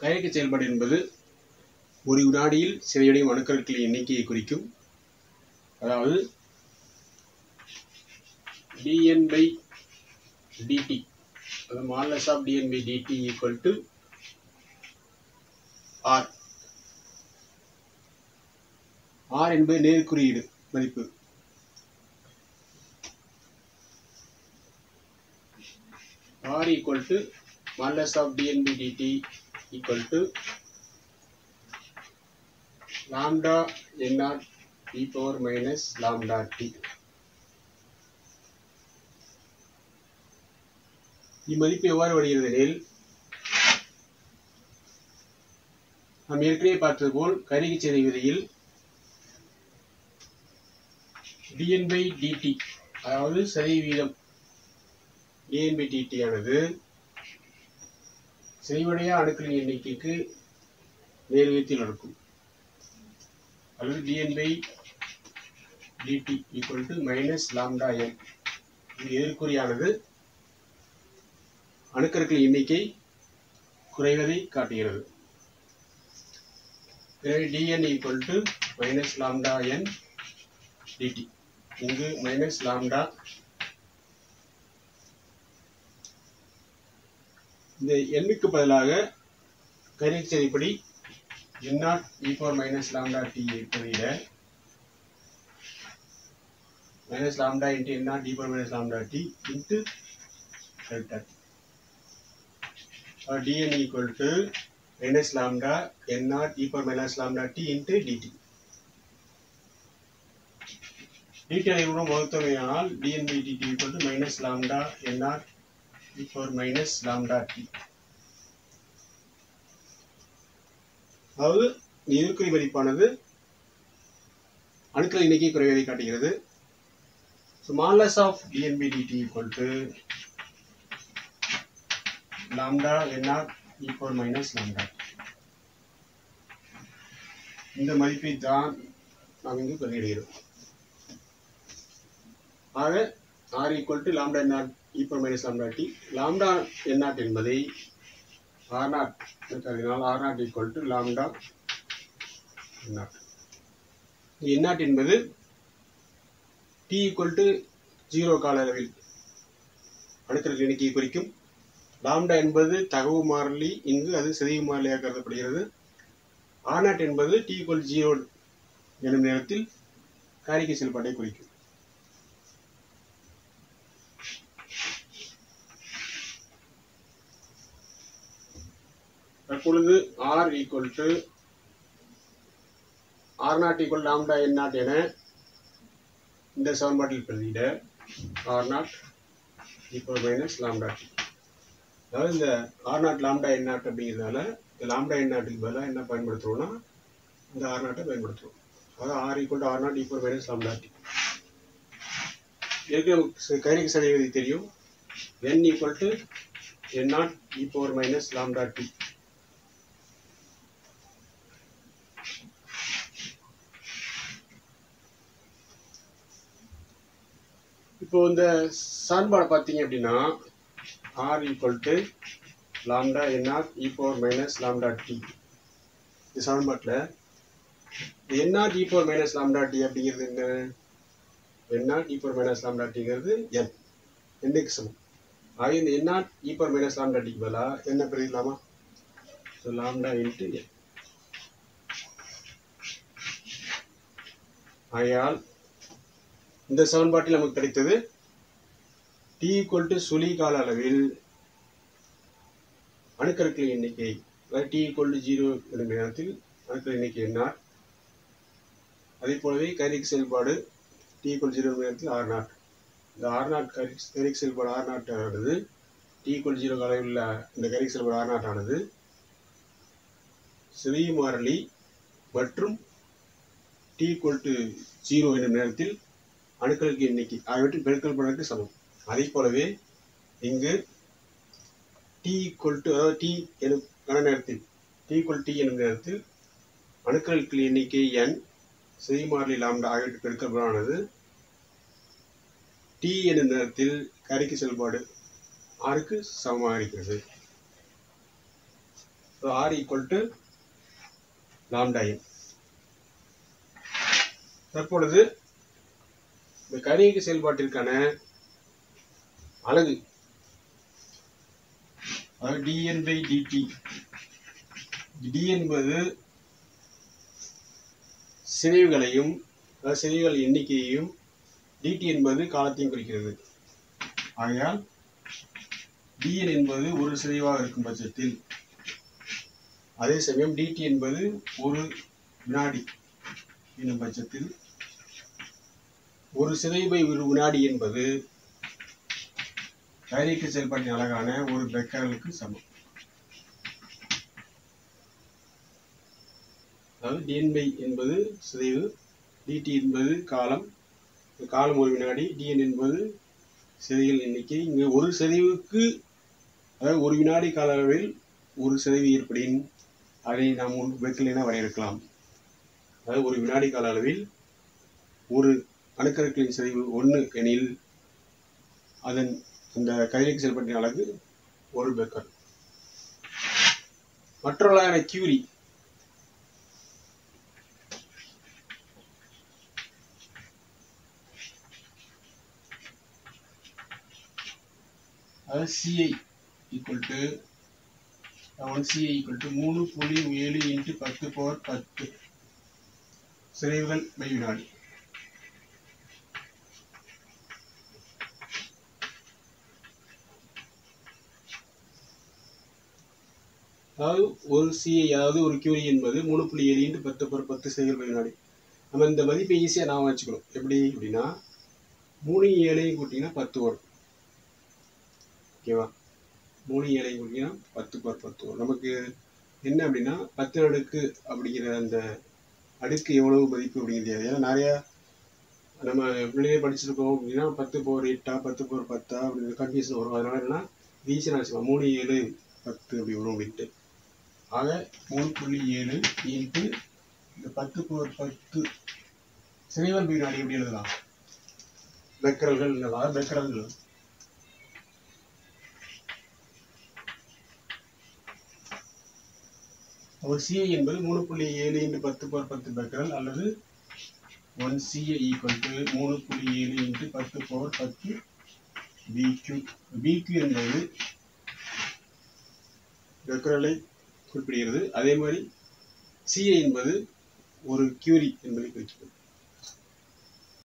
கயக்க செயல்பாடு என்பது ஒரு வினாடியில் சிதைவடையும் அணுக்கருக்களின் எண்ணிக்கையை குறிக்கும் அதாவது dn by dt அது modulus of dn by dt equal to R R என்பது நேர்குறியீடு மதிப்பு R equal to modulus of dn by dt equal to lambda n naught e power minus lambda t இம்மதிப்பு எவ்வாறு வருகிறது எனில் நாம் ஏற்கனவே பார்த்தது போல் கருகி செய்த விதியில் dn by dt அதாவது சதவீதம் dn by dt ஆனது செய்வடைய அணுக்களின் எண்ணிக்கைக்கு நேர்வியத்தில் நடக்கும் அல்லது dn by dt equal to minus lambda n இது எதிர்குறியானது அணுக்கருக்களின் எண்ணிக்கை குறைவதை காட்டுகிறது எனவே dn equal to minus lambda n dt இங்கு minus lambda இந்த எண்ணுக்கு பதிலாக கரிச்சதிப்படி n naught e power minus lambda t இருப்பதில minus lambda into n naught e power minus lambda t into delta t or dn equal to minus lambda n naught e power minus lambda t into dt dt அனைவரும் வகுத்தமையானால் dn by dt equal to minus lambda n naught e power minus lambda t அதாவது எதிர்க்குறி மதிப்பானது அணுக்கள் எண்ணிக்கை குறைவதை காட்டுகிறது so modulus of dN by dt equal to lambda N R equal minus lambda இந்த மதிப்பை தான் நாம் இங்கு பதிலிடுகிறோம் ஆக R equal to lambda N R equal minus lambda t lambda N naught என்பதை ஆர் நாட் கருதினால் R naught equal to lambda naught N naught என்பது டி ஈக்குவல் டு ஜீரோ கால அளவில் அணுக்கள் எண்ணிக்கையை குறிக்கும் லாம்டா என்பது தகவு மாறிலி இங்கு அது சிதைவு மாறிலியாக கருதப்படுகிறது ஆர் நாட் என்பது டி ஈக்குவல் ஜீரோ எனும் நேரத்தில் காரிகை செயல்பாட்டை குறிக்கும் தற்பொழுது R equal to R naught equal lambda N naught என இந்த சமன்பாட்டில் பிரதியிட R naught equal minus lambda t அதாவது இந்த R naught lambda N naught அப்படிங்கிறதால இந்த லாம்டா என் நாட்டுக்கு பதிலாக என்ன பயன்படுத்துகிறோம்னா இந்த ஆர் நாட்டை பயன்படுத்துகிறோம் அதாவது R equal to R naught equal minus lambda t ஏற்கனவே கைனிக் சதவீதி தெரியும் n equal to N naught e power minus lambda t இப்போ இந்த சமன்பாடை பார்த்தீங்க அப்படின்னா R equal to lambda N R e power minus lambda t இந்த சமன்பாட்டில் N R e power minus lambda t அப்படிங்கிறது என்ன N R e power minus lambda டிங்கிறது என் என்னுக்கு சமம் ஆக இந்த N R e power minus lambda டிக்கு பதிலாக என்ன பிரிக்கலாமா ஸோ லாம்டா இன்ட்டு என் ஆகையால் இந்த சமன்பாட்டில் நமக்கு கிடைத்தது டி ஈக்குவல் டு சுழி கால அளவில் அணுக்கருக்களின் எண்ணிக்கை அதாவது டி ஈக்குவல் டு ஜீரோ எனும் நேரத்தில் அணுக்கள் எண்ணிக்கை என்னார் அதே போலவே கைரிக் செயல்பாடு டி ஈக்குவல் ஜீரோ நேரத்தில் ஆர் நாட் இந்த ஆர் நாட் கைரிக் செயல்பாடு ஆர் நாட் ஆனது டி ஈக்குவல் ஜீரோ அளவில் உள்ள இந்த கைரிக் செயல்பாடு ஆர் நாட் ஆனது சிறிய மாறிலி மற்றும் டி ஈக்குவல் டு ஜீரோ எனும் நேரத்தில் அணுக்களுக்கு எண்ணிக்கை ஆகியவற்றின் பெருக்கல் பலனுக்கு சமம் அதே போலவே இங்கு டி ஈக்குவல் டு அதாவது டி எனும் கன நேரத்தில் டி ஈக்குவல் டி எனும் நேரத்தில் அணுக்களுக்கு எண்ணிக்கை n செய்மாறிலி லாம்டா ஆகியவற்றின் பெருக்கல் பலனானது டி எனும் நேரத்தில் கரிக்கு செயல்பாடு ஆறுக்கு சமமாக இருக்கிறது so R equal to lambda N தற்பொழுது இந்த கணிக செயல்பாட்டிற்கான அலகு அதாவது dn பை dt d என்பது சிதைவுகளையும் அதாவது சிதைவுகள் எண்ணிக்கையையும் dt என்பது காலத்தையும் குறிக்கிறது ஆகையால் dn என்பது ஒரு சிதைவாக இருக்கும் பட்சத்தில் அதே சமயம் dt என்பது ஒரு வினாடி என்னும் பட்சத்தில் ஒரு சிதைவு பை ஒரு வினாடி என்பது கைரேக்கு செயல்பாட்டின் அழகான ஒரு பெக்கரலுக்கு சமம் அதாவது dn பை என்பது சிதைவு dt என்பது காலம் இந்த காலம் ஒரு வினாடி dn என்பது சிதைகள் எண்ணிக்கை இங்கு ஒரு சிதைவுக்கு அதாவது ஒரு வினாடி கால அளவில் ஒரு சிதைவு ஏற்படின் அதை நாம் ஒரு பெக்கல் என வரையறுக்கலாம் அதாவது ஒரு வினாடி கால அளவில் ஒரு அணுக்கருக்களின் சிதைவு ஒன்று எனில் அதன் அந்த கைரேக்கு செயல்பாட்டின் அலகு ஒரு பெக்கர் மற்றொரு கியூரி அதாவது C I equal to one C I equal to மூணு புள்ளி ஏழு இன்ட்டு பத்து பவர் பத்து சிறைவுகள் பை வினாடி அதாவது ஒரு சிஐ அதாவது ஒரு கியூரி என்பது மூணு புள்ளி ஏழு இன்ட்டு பத்து பவர் பத்து சிறைகள் பை வினாடி நம்ம இந்த மதிப்பை ஈஸியாக நான் வச்சுக்கணும் எப்படி அப்படின்னா மூணு ஏழையும் கூட்டிங்கன்னா பத்து வரும் ஓகேவா மூணு ஏழையும் கூட்டிங்கன்னா பத்து பர் பத்து வரும் நமக்கு என்ன அப்படின்னா பத்து அடுக்கு அப்படிங்கிற அந்த அடுக்கு எவ்வளவு மதிப்பு அப்படிங்கிறது ஏன்னா நிறையா நம்ம பிள்ளையே படிச்சிருக்கோம் அப்படின்னா பத்து போர் எட்டா பத்து போர் பத்தா அப்படின்னு கன்ஃபியூஷன் வரும் அதனால என்னன்னா ஈஸியாக நான் வச்சுக்கலாம் மூணு ஏழு பத்து அப்படி வரும் அப்படின்ட்டு ஆக மூணு புள்ளி ஏழு இன்ட்டு இந்த பத்து போர் பத்து சிறைவல் வினாடி எப்படி எழுதலாம் பெக்கரல்கள் அதாவது பெக்கரல்கள் ஒரு சிஐ என்பது மூணு புள்ளி ஏழு இன்ட்டு பத்து பவர் பத்து பெக்கரல் அல்லது ஒன் சிஐ ஈக்குவல் டு மூணு புள்ளி ஏழு இன்ட்டு பத்து பவர் பத்து பிக்யூ பிக்யூ என்பது பெக்கரலை குறிப்பிடுகிறது அதே மாதிரி சிஐ என்பது ஒரு கியூரி என்பதை குறிக்கிறது